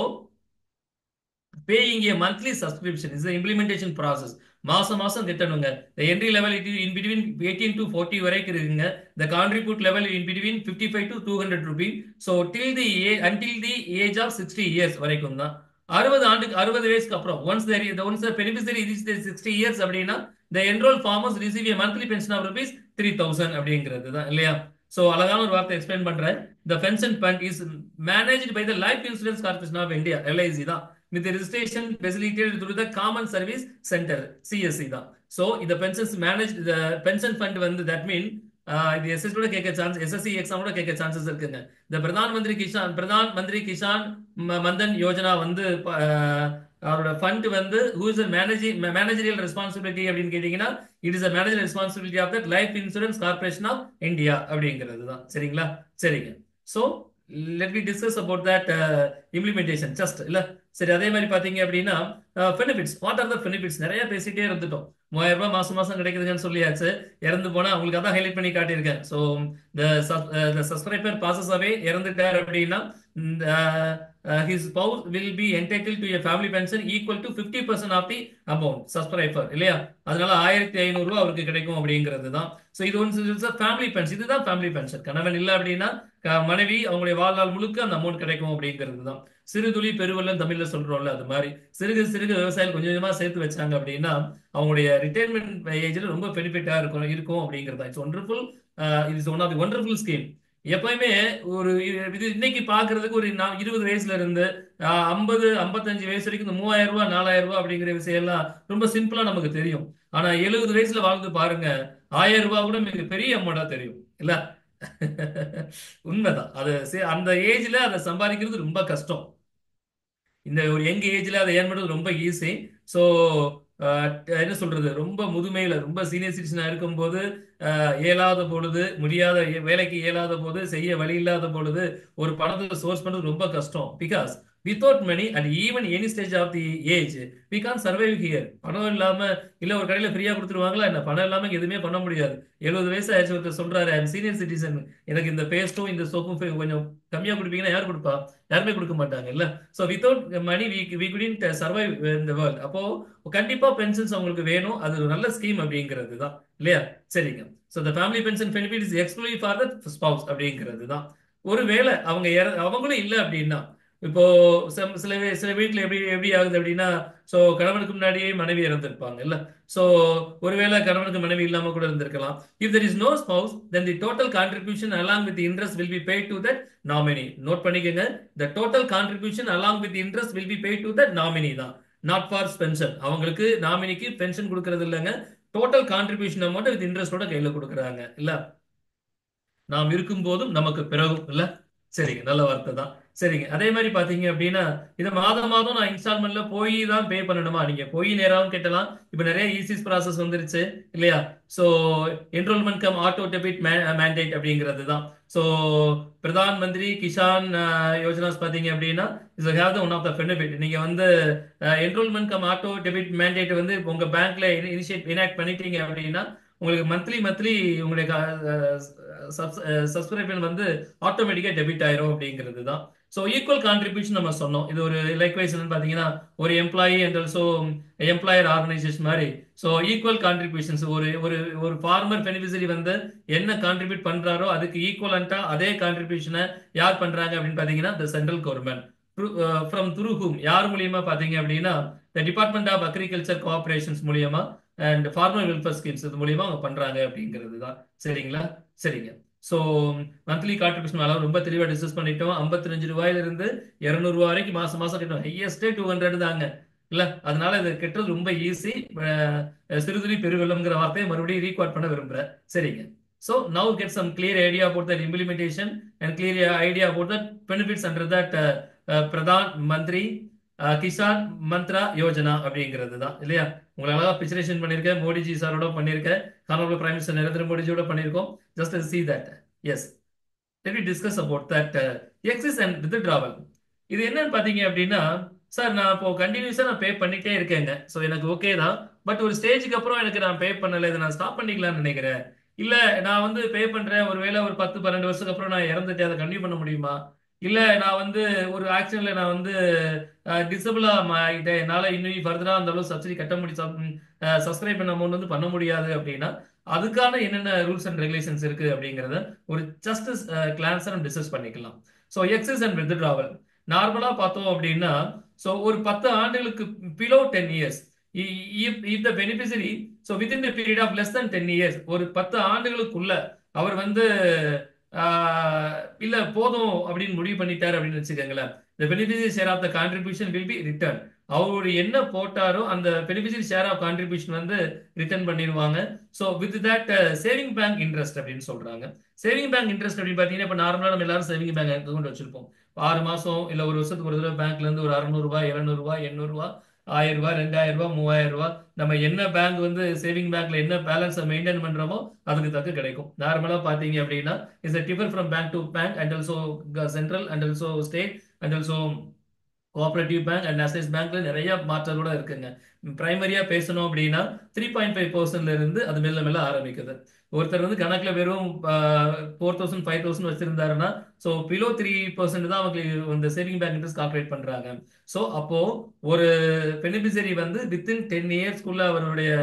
paying a monthly subscription is implementation process மாசம் மாசம் கட்டணுங்க the entry level it is in between 18 to 40 வரைக்கும் இருக்குங்க the contribute level in between 55 to 200 rupees so till the age until the age of 60 years வரைக்கும் தான் அறுபது ஆண்டுக்கு அறுபது வயசுக்கு அப்புறம் once there is once the beneficiary reach the 60 years அப்படின்னா the enrolled farmers receive a monthly pension of rupees 3000 அப்படிங்கிறது தான் இல்லையா சோ அழகான ஒரு வார்த்தை எக்ஸ்பிளைன் பண்றேன் the pension fund is managed by the life insurance corporation of india LIC தான் with the registration facilitated through the common service center CSC தான் so இந்த pensions managed the pension fund வந்து that mean ஆஹ் இது SS கூட கேட்க chance SSC exam கூட கேட்க chances இருக்குங்க இந்த பிரதான் மந்திரி கிஷான் பிரதான் மந்திரி கிஷான் ம- மந்தன் யோஜனா வந்து ப- ஆஹ் அவரோட ஃபண்ட் வந்து who is managing managerial responsibility அப்படின்னு கேட்டீங்கன்னா it is a manager responsibility of that life insurance corporation of India அப்படிங்கிறது தான் சரிங்களா சரிங்க so let we discuss about that implementation just இல்ல சரி அதே மாதிரி பாத்தீங்க அப்படின்னா benefits what are the benefits நிறைய பேசிட்டே இருந்துட்டோம் மூவாயிரம் ரூபாய் மாசம் மாசம் கிடைக்குதுன்னு சொல்லியாச்சு இறந்து போனா அவங்களுக்கு அதான் ஹைலைட் பண்ணி காட்டியிருக்கேன் ஸோ த சப்ஸ்கிரைபர் பாசஸாவே இறந்துட்டார் அப்படின்னா his spouse will be entitle to a family pension equal to fifty percent of the amount subscriber இல்லையா அதனால ஆயிரத்தி ஐநூறு ரூபாய் அவருக்கு கிடைக்கும் அப்படிங்கிறது தான் ஸோ இது ஒன்று ஃபேமிலி பென்ஷன் இதுதான் ஃபேமிலி பென்ஷன் கணவன் இல்லை அப்படின்னா க- மனைவி அவங்களுடைய வாழ்நாள் முழுக்க அந்த அமௌண்ட் கிடைக்கும் அப்படிங்கிறது தான் சிறுதுளி பெருவெள்ளம் தமிழ்ல சொல்றோம்ல அது மாதிரி சிறுக சிறுக விவசாயிகள் கொஞ்சம் கொஞ்சமா சேர்த்து வச்சாங்க அப்படின்னா அவங்களுடைய ரிட்டையர்மெண்ட் ஏஜ்ல ரொம்ப பெனிஃபிட்டா இருக்கும் இருக்கும் அப்படிங்கிறது it's wonderful it's one of the wonderful scheme எப்பயுமே ஒரு இது இன்னைக்கு பாக்குறதுக்கு ஒரு நா- இருபது வயசுல இருந்து ஐம்பது ஐம்பத்தஞ்சு வயசு வரைக்கும் இந்த மூவாயிரம் ரூபாய் நாலாயிரம் ரூபாய் அப்படிங்கிற விஷயம் எல்லாம் ரொம்ப சிம்பிளா நமக்கு தெரியும் ஆனா எழுபது வயசுல வாழ்ந்து பாருங்க ஆயிரம் ரூபாய் கூட மிக பெரிய அமௌண்டா தெரியும் இல்ல உண்மைதான் அது சே- அந்த ஏஜ்ல அதை சம்பாதிக்கிறது ரொம்ப கஷ்டம் இந்த ஒரு யங் ஏஜ்ல அதை ஏர்ன் பண்றது ரொம்ப ஈஸி ஸோ என்ன சொல்றது ரொம்ப முதுமையில ரொம்ப சீனியர் சிட்டிசனா இருக்கும்போது ஆஹ், இயலாத பொழுது முடியாத வேலைக்கு இயலாத போது செய்ய வழி இல்லாத பொழுது ஒரு பணத்தை சோர்ஸ் பண்றது ரொம்ப கஷ்டம் because without money at even any stage of the age we can survive here பணம் இல்லாம இல்ல ஒரு கடையில ஃப்ரீயா கொடுத்துருவாங்களா என்ன பணம் இல்லாம இங்க எதுவுமே பண்ண முடியாது எழுபது வயசு ஆயிடுச்சு ஒருத்தர் சொல்றாரு ஐம் சீனியர் சிட்டிசன் எனக்கு இந்த பேஸ்ட்டும் இந்த சோப்பும் கொஞ்சம் கம்மியா கொடுப்பீங்கன்னா யார் கொடுப்பா யாருமே கொடுக்க மாட்டாங்க இல்ல so without money we we couldn't survive இந்த வேர்ல்ட் அப்போ கண்டிப்பா பென்ஷன்ஸ் அவங்களுக்கு வேணும் அது ஒரு நல்ல ஸ்கீம் அப்படிங்கிறது தான் இல்லையா சரிங்க so the family pension benefit is exclusive for the spouse அப்படிங்கிறது தான் ஒருவேளை அவங்க இற- அவங்களும் இல்லை அப்படின்னா இப்போ some- சில வே- சில வீட்ல எப்படி எப்படி ஆகுது அப்படின்னா ஸோ கணவனுக்கு முன்னாடியே மனைவி இறந்திருப்பாங்க இல்ல ஸோ ஒருவேளை கணவனுக்கு மனைவி இல்லாம கூட இருந்திருக்கலாம் if there is no spouse then the total contribution along with the interest will be paid to that nominee note பண்ணிக்கோங்க the total contribution along with the interest will be paid to that nominee தான் not for pension அவங்களுக்கு நாமினிக்கு pension கொடுக்கறது இல்லைங்க total contribution amount with இன்ட்ரெஸ்டோட கையில கொடுக்குறாங்க இல்ல நாம் இருக்கும் போதும் நமக்கு பிறகும் இல்ல சரிங்க நல்ல வார்த்தை தான் சரிங்க அதே மாதிரி பாத்தீங்க அப்படின்னா இதை மாதம் மாதம் நான் இன்ஸ்டால்மெண்ட்ல போய் தான் பே பண்ணணுமா நீங்க போய் நேராகவும் கட்டலாம் இப்ப நிறைய ஈசிஸ் ப்ராசஸ் வந்துருச்சு இல்லையா so enrollment cum auto debit mandate அப்படிங்கிறது தான் சோ பிரதான் மந்திரி கிஷான் யோஜனாஸ் பாத்தீங்க அப்படின்னா is have one of the benefit நீங்க வந்து enrollment cum auto debit mandate வந்து உங்க பேங்க்ல இனிஷியேட் இனாக்ட் பண்ணிட்டீங்க அப்படின்னா உங்களுக்கு மந்த்லி மந்த்லி உங்களுடைய சப்ஸ்கிரிப்ஷன் வந்து ஆட்டோமேட்டிக்கா டெபிட் ஆயிரும் அப்படிங்கிறது தான் ஸோ ஈக்குவல் கான்ட்ரிபியூஷன் நம்ம சொன்னோம் இது ஒரு லைக்வைஸ் பாத்தீங்கன்னா ஒரு employee and also employer organization மாதிரி ஸோ ஈக்குவல் கான்ட்ரிபியூஷன்ஸ் ஒரு ஒரு ஒரு ஃபார்மர் பெனிஃபிஷரி வந்து என்ன கான்ட்ரிபியூட் பண்றாரோ அதுக்கு ஈக்குவலண்டா அதே கான்ட்ரிபியூஷனை யார் பண்றாங்க அப்படின்னு பாத்தீங்கன்னா the central government from through whom யார் மூலியமா பாத்தீங்க அப்படின்னா the department of agriculture cooperations மூலியமா அண்ட் ஃபார்மர் வெல்ஃபேர் ஸ்கீம்ஸ் இது மூலியமா அவங்க பண்றாங்க அப்படிங்கிறது தான் சரிங்களா சரிங்க ஸோ மந்த்லி கான்ட்ரிபியூஷன் அளவு ரொம்ப தெளிவாக டிஸ்கஸ் பண்ணிட்டோம் 55 ரூபாயில இருந்து 200 ரூபாய் வரைக்கும் மாசம் மாசம் கட்டணும் ஹையஸ்டே டூ ஹண்ட்ரட் தாங்க இல்ல அதனால இது கட்டுறது ரொம்ப ஈஸி சிறுதுளி பெருவெள்ளம்ங்கிற வார்த்தையை மறுபடியும் ரீகார்ட் பண்ண விரும்புறேன் சரிங்க So now get some clear idea about that implementation and clear idea about the benefits under that uh, uh, Pradhan Mantri uh, Kisan Mantra Yojana அப்படிங்கிறது தான் இல்லையா உங்களை அழகா பிக்சரேஷன் பண்ணியிருக்கேன் மோடிஜி சாரோட பண்ணியிருக்கேன் ஹானரபிள் பிரைம் மினிஸ்டர் நரேந்திர மோடிஜியோட பண்ணியிருக்கோம் just see that yes let me discuss about that uh, excess and withdrawal இது என்னன்னு பாத்தீங்க அப்படின்னா சார் நான் இப்போ கண்டினியூஸா நான் பே பண்ணிட்டே இருக்கேங்க ஸோ எனக்கு ஓகே தான் பட் ஒரு ஸ்டேஜுக்கு அப்புறம் எனக்கு நான் பே பண்ணல இதை நான் ஸ்டாப் பண்ணிக்கலாம்னு நினைக்கிறேன் இல்ல நான் வந்து பே பண்றேன் ஒருவேளை ஒரு பத்து பன்னெண்டு வருஷத்துக்கு அப்புறம் நான் இறந்துட்டேன் அதை கண்டினியூ பண்ண முடியுமா இல்ல நான் வந்து ஒரு ஆக்சிடென்ட்ல நான் வந்து டிசபிளா ஆகிட்டேன் என்னால இன்னும் ஃபர்தரா அந்த அளவு சப்சிடி கட்ட முடியும் சப்ஸ்கிரைப் பண்ண அமௌண்ட் வந்து பண்ண முடியாது அப்படின்னா அதுக்கான என்னென்ன ரூல்ஸ் அண்ட் ரெகுலேஷன்ஸ் இருக்கு அப்படிங்கறத ஒரு ஜஸ்டிஸ் கிளான்ஸ் நம்ம டிஸ்கஸ் பண்ணிக்கலாம் ஸோ எக்ஸஸ் அண்ட் வித்ட்ராவல் நார்மலா பார்த்தோம் அப்படின்னா ஸோ ஒரு பத்து ஆண்டுகளுக்கு below ten years if the beneficiary so within the period of less than ten years ஒரு பத்து ஆண்டுகளுக்குள்ள அவர் வந்து இல்ல போதும் அப்படின்னு முடிவு பண்ணிட்டாரு அப்படின்னு வச்சுக்கோங்களேன் the beneficiary share of the contribution will be returned அவர் என்ன போட்டாரோ அந்த பெனிஃபிஷரி ஷேர் ஆஃப் கான்ட்ரிபியூஷன் வந்து ரிட்டர்ன் பண்ணிடுவாங்க so with that saving bank interest அப்படின்னு சொல்றாங்க சேவிங் பேங்க் இன்ட்ரெஸ்ட் அப்படின்னு பார்த்தீங்கன்னா இப்போ நார்மலாக நம்ம எல்லாரும் சேவிங் பேங்க் அக்கௌண்ட் வச்சிருப்போம் ஆறு மாசம் இல்லை ஒரு வருஷத்துக்கு ஒரு தடவை பேங்க்ல இருந்து ஒரு அறுநூறுபா எழுநூறுபா எண்ணூறுபா ஆயிரம் ரூபாய் ரெண்டாயிரம் ரூபாய் மூவாயிரம் ரூபாய் நம்ம என்ன பேங்க் வந்து சேவிங் பேங்க்ல என்ன பேலன்ஸை மெயின்டைன் பண்றோமோ அதுக்கு தக்க கிடைக்கும் நார்மலா பாத்தீங்க அப்படின்னா is differ from bank to bank and also central and also state and also cooperative bank and அசைஸ் பேங்க்ல நிறைய மாற்றங்களோட இருக்குங்க பிரைமரியா பேசணும் அப்படின்னா த்ரீ பாயிண்ட் ஃபைவ் பர்சன்ட்ல இருந்து அது மெல்ல மெல்ல ஆரம்பிக்குது ஒருத்தர் வந்து கணக்குல வெறும் ஃபோர் தௌசண்ட் ஃபைவ் தௌசண்ட் வச்சிருந்தாருன்னா ஸோ பிலோ த்ரீ பர்சன்ட் தான் அவங்களுக்கு இந்த சேவிங் பேங்க் இன்ட்ரெஸ்ட் கால்குலேட் பண்றாங்க ஸோ அப்போ ஒரு பெனிஃபிஷரி வந்து வித்தின் டென் இயர்ஸ்க்குள்ள அவருடைய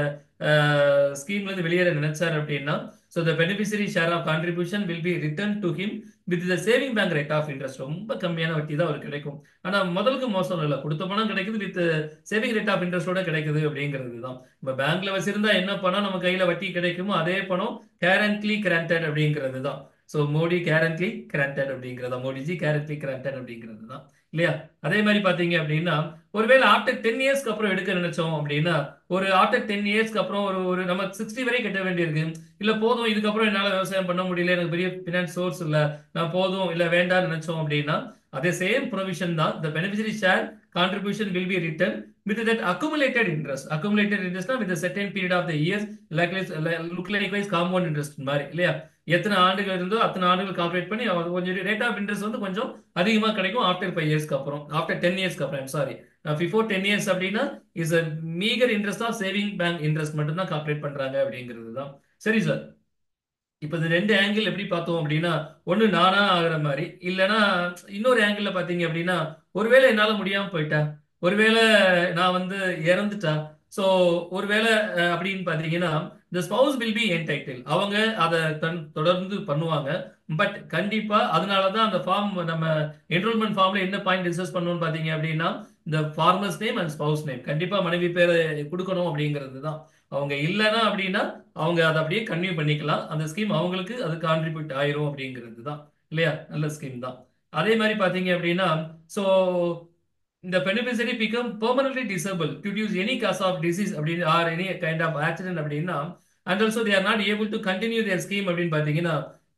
ஸ்கீம்ல இருந்து வெளியேற நினைச்சார் அப்படின்னா so the beneficiary share of contribution will be return to him with the saving bank rate of interest ரொம்ப கம்மியான வட்டி தான் அவருக்கு கிடைக்கும் ஆனா முதலுக்கு மோசம் இல்லை கொடுத்த பணம் கிடைக்குது வித் சேவிங் ரேட் ஆஃப் இன்ட்ரெஸ்டோட கிடைக்குது அப்படிங்கிறது தான் இப்போ பேங்க்ல வச்சிருந்தா என்ன பணம் நம்ம கையில வட்டி கிடைக்குமோ அதே பணம் கேரண்ட்லி கிராண்டட் அப்படிங்கிறது தான் ஸோ மோடி கேரண்ட்லி கிராண்டட் அப்படிங்கிறதா மோடிஜி கேரண்ட்லி கிராண்டட் அப்படிங்கிறது தான் இல்லையா அதே மாதிரி பாத்தீங்க அப்படின்னா ஒருவேளை ஆஃப்டர் டென் இயர்ஸ்க்கு அப்புறம் எடுக்க நினைச்சோம் அப்படின்னா ஒரு ஆஃப்டர் டென் இயர்ஸ்க்கு அப்புறம் ஒரு ஒரு நம்ம சிக்ஸ்டி வரை கட்ட வேண்டியிருக்கு இல்ல போதும் இதுக்கப்புறம் என்னால விவசாயம் பண்ண முடியல எனக்கு பெரிய பினான்ஸ் சோர்ஸ் இல்ல நான் போதும் இல்ல வேண்டாம்னு நினைச்சோம் அப்படின்னா அதே சேம் ப்ரொவிஷன் தான் the beneficiary share contribution will be return with that accumulated interest accumulated interest with a certain period of the years like look likewise compound interest மாதிரி இல்லையா எத்தனை ஆண்டுகள் இருந்தோ அத்தனை ஆண்டுகள் கால்குலேட் பண்ணி அது கொஞ்சம் ரேட் ஆஃப் இன்ட்ரெஸ்ட் வந்து கொஞ்சம் அதிகமாக கிடைக்கும் ஆஃப்டர் ஃபைவ் இயர்ஸ்க்கு அப்புறம் ஆஃப்டர் டென் இயர்ஸ்க்கு அப்புறம் சாரி பிஃபோர் டென் இயர்ஸ் அப்படின்னா is a meagre interest of saving bank interest மட்டும் தான் கால்குலேட் பண்றாங்க அப்படிங்கிறது தான் சரி சார் இப்போ இந்த ரெண்டு ஆங்கிள் எப்படி பார்த்தோம் அப்படின்னா ஒன்று நானா ஆகிற மாதிரி இல்லைன்னா இன்னொரு ஆங்கிள் பார்த்தீங்க அப்படின்னா ஒருவேளை என்னால் முடியாமல் போயிட்டா ஒருவேளை நான் வந்து இறந்துட்டா ஸோ ஒருவேளை அப்படின்னு பார்த்தீங்கன்னா இந்த ஸ்பவுஸ் வில் பி என்டைட்டில் அவங்க அதை தன் தொடர்ந்து பண்ணுவாங்க பட் கண்டிப்பா அதனால தான் அந்த ஃபார்ம் நம்ம என்ரோல்மெண்ட் ஃபார்ம்ல என்ன பாயிண்ட் டிஸ்கஸ் பண்ணணும்னு பார்த்தீங்க அப்படின்னா இந்த farmers name and spouse name கண்டிப்பா மனைவி பேரை கொடுக்கணும் அப்படிங்கிறது தான் அவங்க இல்லைன்னா அப்படின்னா அவங்க அதை அப்படியே கன்டினியூ பண்ணிக்கலாம் அந்த ஸ்கீம் அவங்களுக்கு அது கான்ட்ரிபியூட் ஆயிரும் அப்படிங்கிறது தான் இல்லையா நல்ல ஸ்கீம் தான் அதே மாதிரி பார்த்தீங்க அப்படின்னா ஸோ இந்த beneficiary become permanently disable dues any cause of disease அப்படின்னு or any kind of accident அப்படின்னா and also they're not able to continue their scheme அப்படின்னு பார்த்தீங்கன்னா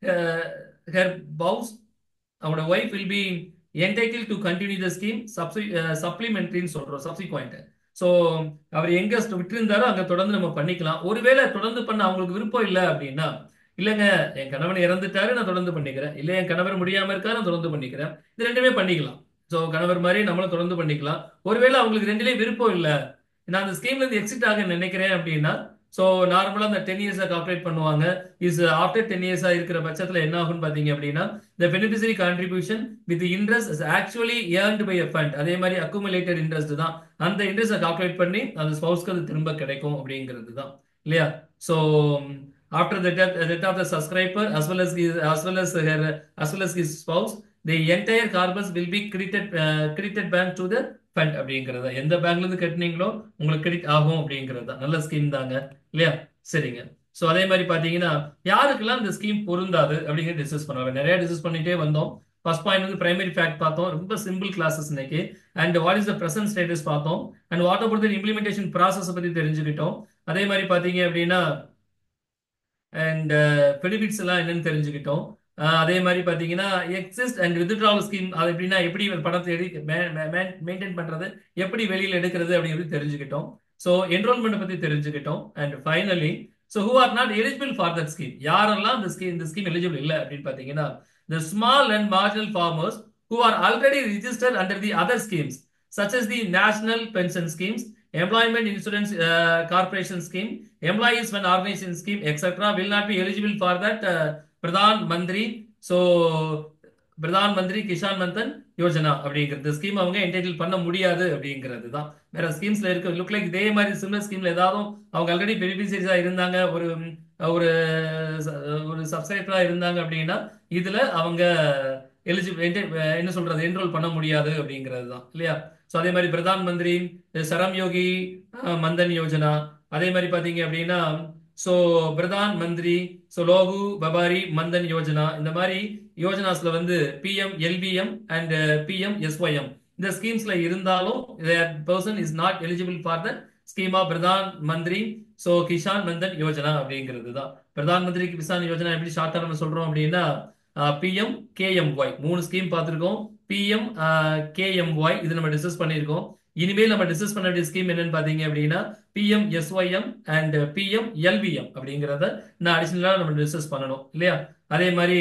ஹெர் பவுஸ் அவனோட wife will be entitle to continue the scheme சப்சி சப்ளிமெண்ட்ரின்னு சொல்றோம் subsequent so அவர் எங்க விட்டுருந்தாரோ அங்க தொடர்ந்து நம்ம பண்ணிக்கலாம் ஒருவேளை தொடர்ந்து பண்ண அவங்களுக்கு விருப்பம் இல்லை அப்படின்னா இல்லைங்க என் கணவன் இறந்துட்டாரு நான் தொடர்ந்து பண்ணிக்கிறேன் இல்லை என் கணவர் முடியாம இருக்காரு நான் தொடர்ந்து பண்ணிக்கிறேன் இது ரெண்டுமே பண்ணிக்கலாம் ஸோ கணவர் மாதிரி நம்மளும் தொடர்ந்து பண்ணிக்கலாம் ஒருவேளை அவங்களுக்கு ரெண்டுலேயும் விருப்பம் இல்லை நான் அந்த ஸ்கீம்ல இருந்து எக்ஸிட் ஆக நினைக்கிறேன் அப்படின்னா ஸோ நார்மலாக அந்த டென் இயர்ஸை கால்குலேட் பண்ணுவாங்க இஸ் ஆஃப்டர் டென் இயர்ஸாக இருக்கிற பட்சத்தில் என்ன ஆகும்னு பார்த்தீங்க அப்படின்னா the beneficiary contribution with interest is actually earned by a fund அதே மாதிரி அக்குமுலேட்டட் இன்ட்ரெஸ்ட் தான் அந்த இன்ட்ரெஸ்ட்டை கால்குலேட் பண்ணி அந்த ஸ்பவுஸ்க்கு அது திரும்ப கிடைக்கும் அப்படிங்கிறது தான் இல்லையா so after the death death of the subscriber as well as as well as her as well as his spouse the entire corpus will be credited credited bank to the fund அப்படிங்கிறது எந்த பேங்க்ல இருந்து கட்டினீங்களோ உங்களுக்கு credit ஆகும் அப்படிங்கிறது தான் நல்ல scheme தாங்க இல்லையா சரிங்க ஸோ அதே மாதிரி பார்த்தீங்கன்னா யாருக்கெல்லாம் இந்த ஸ்கீம் பொருந்தாது அப்படிங்கிறது டிஸ்கஸ் பண்ணுவாங்க நிறைய டிஸ்கஸ் பண்ணிட்டே வந்தோம் ஃபர்ஸ்ட் பாயிண்ட் வந்து பிரைமரி ஃபேக்ட் பார்த்தோம் ரொம்ப சிம்பிள் கிளாஸஸ் இன்னைக்கு and what is the present status பார்த்தோம் and what about the implementation process பற்றி தெரிஞ்சுக்கிட்டோம் அதே மாதிரி பார்த்தீங்க அப்படின்னா அண்ட் பெனிஃபிட்ஸ் எல்லாம் என்னன்னு தெரிஞ்சுக்கிட்டோம் அஹ் அதே மாதிரி பார்த்தீங்கன்னா எக்ஸிஸ்ட் அண்ட் வித்ட்ராவல் ஸ்கீம் அது எப்படின்னா எப்படி ஒரு பணத்தை எடு மெயின்டைன் பண்றது எப்படி வெளியில் எடுக்கிறது அப்படிங்கிறது தெரிஞ்சுக்கிட்டோம் ஸோ என்ரோல்மெண்ட் பத்தி தெரிஞ்சுக்கிட்டோம் and finally so who are not eligible for that scheme யாரெல்லாம் இந்த ஸ்கீம் இந்த ஸ்கீம் எலிஜிபிள் இல்லை அப்படின்னு பார்த்தீங்கன்னா the small and marginal farmers who are already registered under the other schemes, such as the National Pension Schemes, Employment Insurance uh, Corporation Scheme, Employees Fund Organization Scheme, etc., will not be eligible for that uh, Pradhan Mandri. So, Pradhan Mantri Kisan மந்தன் யோஜனா அப்படிங்கிறது scheme அவங்க entitle பண்ண முடியாது அப்படிங்கிறது தான் வேற ஸ்கீம்ஸ்ல இருக்கு look like இதே மாதிரி சிமிலர் ஸ்கீம்ல ஏதாவது அவங்க ஆல்ரெடி பெனிஃபிஷரிஸா இருந்தாங்க ஒரு ஒரு ஒரு சப்ஸ்கிரைபரா இருந்தாங்க அப்படின்னா இதுல அவங்க எலிஜிபிள் என்ன சொல்றது என்ரோல் பண்ண முடியாது அப்படிங்கிறது தான் இல்லையா ஸோ அதே மாதிரி பிரதான் மந்திரி சரம் யோகி மந்தன் யோஜனா அதே மாதிரி பாத்தீங்க அப்படின்னா ஸோ பிரதான் மந்திரி ஸோ லோகு பபாரி மந்தன் யோஜனா இந்த மாதிரி யோஜனாஸ்ல வந்து PM LPM and PM SYM இந்த ஸ்கீம்ஸ்ல இருந்தாலும் person is not eligible for the scheme of Pradhan Mantri so Kisan மந்தன் யோஜனா அப்படிங்கிறது தான் பிரதான் மந்திரி கிசான் யோஜனா எப்படி ஷார்ட்டா நம்ம சொல்றோம் அப்படின்னா பிஎம் கேஎம்ஒய் மூணு ஸ்கீம் பார்த்துருக்கோம் பிஎம் கேஎம்ஒய் இது நம்ம டிஸ்கஸ் பண்ணியிருக்கோம் இனிமேல் நம்ம டிஸ்கஸ் பண்ண வேண்டிய ஸ்கீம் என்னன்னு பாத்தீங்க அப்படின்னா PM SYM and PM LVM அப்படிங்கிறத நான் அடிஷனலா நம்ம டிஸ்கஸ் பண்ணணும் இல்லையா அதே மாதிரி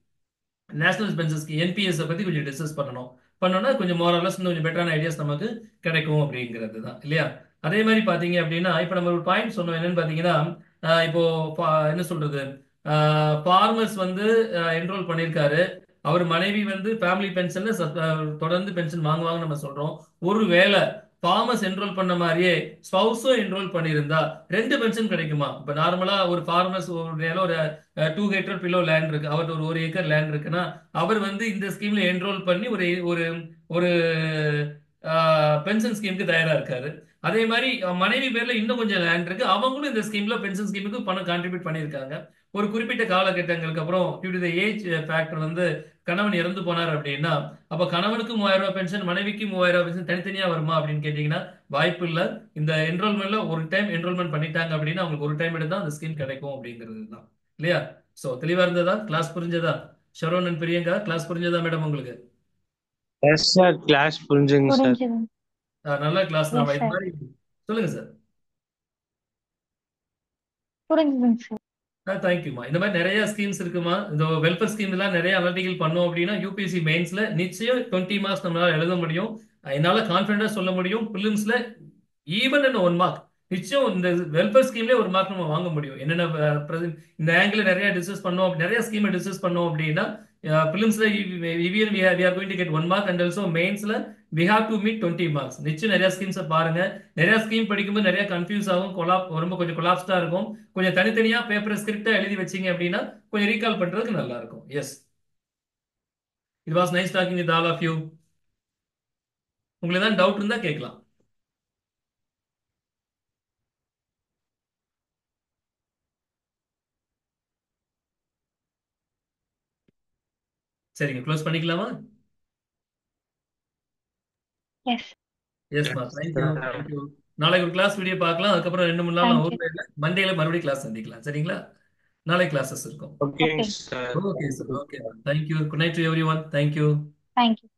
நேஷனல் பென்சஸ் என்பிஎஸ் பத்தி கொஞ்சம் டிஸ்கஸ் பண்ணணும் பண்ணோம்னா கொஞ்சம் மோரலஸ் இன்னும் கொஞ்சம் பெட்டரான ஐடியாஸ் நமக்கு கிடைக்கும் அப்படிங்கிறது தான் இல்லையா அதே மாதிரி பாத்தீங்க அப்படின்னா இப்ப நம்ம ஒரு பாயிண்ட் சொன்னோம் என்னன்னு பாத்தீங்கன்னா இப்போ என்ன சொல்றது ஃபார்மர்ஸ் வந்து என்ரோல் பண்ணியிருக்காரு அவர் மனைவி வந்து ஃபேமிலி பென்ஷன்ல தொடர்ந்து பென்ஷன் வாங்குவாங்க நம்ம சொல்றோம் ஒருவேளை ஃபார்மர்ஸ் என்ரோல் பண்ண மாதிரியே ஸ்பவுஸும் என்ரோல் பண்ணியிருந்தா ரெண்டு பென்ஷன் கிடைக்குமா இப்ப நார்மலா ஒரு ஃபார்மர்ஸ் ஒரு நிலம் ஒரு டூ ஹெக்டர் பிலோ லேண்ட் இருக்கு அவர் ஒரு ஒரு ஏக்கர் லேண்ட் இருக்குன்னா அவர் வந்து இந்த ஸ்கீம்ல என்ரோல் பண்ணி ஒரு ஒரு ஒரு பென்ஷன் ஸ்கீமுக்கு தயாரா இருக்காரு அதே மாதிரி மனைவி பேர்ல இன்னும் கொஞ்சம் லேண்ட் இருக்கு அவங்களும் இந்த ஸ்கீம்ல பென்ஷன் ஸ்கீமுக்கு பணம் கான்ட்ரிபியூட் பண்ணியிருக்காங்க ஒரு குறிப்பிட்ட காலகட்டங்களுக்கு அப்புறம் due to the age factor வந்து கணவன் இறந்து போனார் அப்படின்னா அப்ப கணவனுக்கு மூவாயிரம் ரூபாய் பென்ஷன் மனைவிக்கு மூவாயிரம் ரூபாய் பென்ஷன் தனித்தனியா வருமா அப்படின்னு கேட்டீங்கன்னா வாய்ப்பு இல்ல இந்த என்ரோல்மெண்ட்ல ஒரு டைம் என்ரோல்மெண்ட் பண்ணிட்டாங்க அப்படின்னா அவங்களுக்கு ஒரு டைம் எடுத்தா அந்த ஸ்கீம் கிடைக்கும் அப்படிங்கிறது தான் இல்லையா சோ தெளிவா இருந்ததா கிளாஸ் புரிஞ்சதா ஷரோன் அண்ட் பிரியங்கா கிளாஸ் புரிஞ்சதா மேடம் உங்களுக்கு எஸ் சார் கிளாஸ் புரிஞ்சுங்க சார் புரிஞ்சுதுங்க நல்ல கிளாஸ் தான் Yes, இது sir. மாதிரி சொல்லுங்க சார் புரிஞ்சுதுங்க சார் தேங்க்யூமா இந்த மாதிரி நிறைய ஸ்கீம்ஸ் இருக்குமா இந்த வெல்ஃபேர் ஸ்கீம் எல்லாம் நிறைய அனலிட்டிக்கல் பண்ணோம் அப்படின்னா யூபிஎஸ்சி மெயின்ஸ்ல நிச்சயம் டுவெண்ட்டி மார்க்ஸ் நம்மளால எழுத முடியும் என்னால கான்பிடண்டா சொல்ல முடியும் பிலிம்ஸ்ல ஈவன் என்ன ஒன் மார்க் நிச்சயம் இந்த வெல்ஃபேர் ஸ்கீம்ல ஒரு மார்க் நம்ம வாங்க முடியும் என்னென்ன அஹ், present- இந்த ஆங்கிள் நிறைய டிஸ்கஸ் பண்ணோம் நிறைய ஸ்கீமை டிஸ்கஸ் பண்ணோம் அப்படின்னா பிலிம்ஸ்ல even we are going to get one mark and also மெயின்ஸ்ல we have to meet twenty marks நிச்சயம் நிறைய ஸ்கீம்ஸை பாருங்க நிறைய ஸ்கீம் படிக்கும்போது நிறைய கன்ஃபியூஸ் ஆகும் கொலாப் ரொம்ப கொஞ்சம் கொலாப்ஸ்டா இருக்கும் கொஞ்சம் தனித்தனியா பேப்பர் ஸ்கிரிப்டா எழுதி வச்சீங்க அப்படின்னா கொஞ்சம் ரீகால் பண்றதுக்கு நல்லா இருக்கும் yes it was nice talking with all of you உங்களுக்கு ஏதாவது டவுட் இருந்தா கேட்கலாம் சரிங்க க்ளோஸ் பண்ணிக்கலாமா எஸ் எஸ்மா தேங்க்யூ தேங்க்யூ நாளைக்கு ஒரு கிளாஸ் வீடியோ பார்க்கலாம் அதுக்கப்புறம் ரெண்டு மூணு நாள் நான் Thank you. ஊர்ல இல்லை மண்டேல மறுபடியும் கிளாஸ் சந்திக்கலாம் சரிங்களா நாளை கிளாஸஸ் இருக்கும் ஓகேங்க Okay. Sir okay sir okay thank you good night to everyone thank you thank you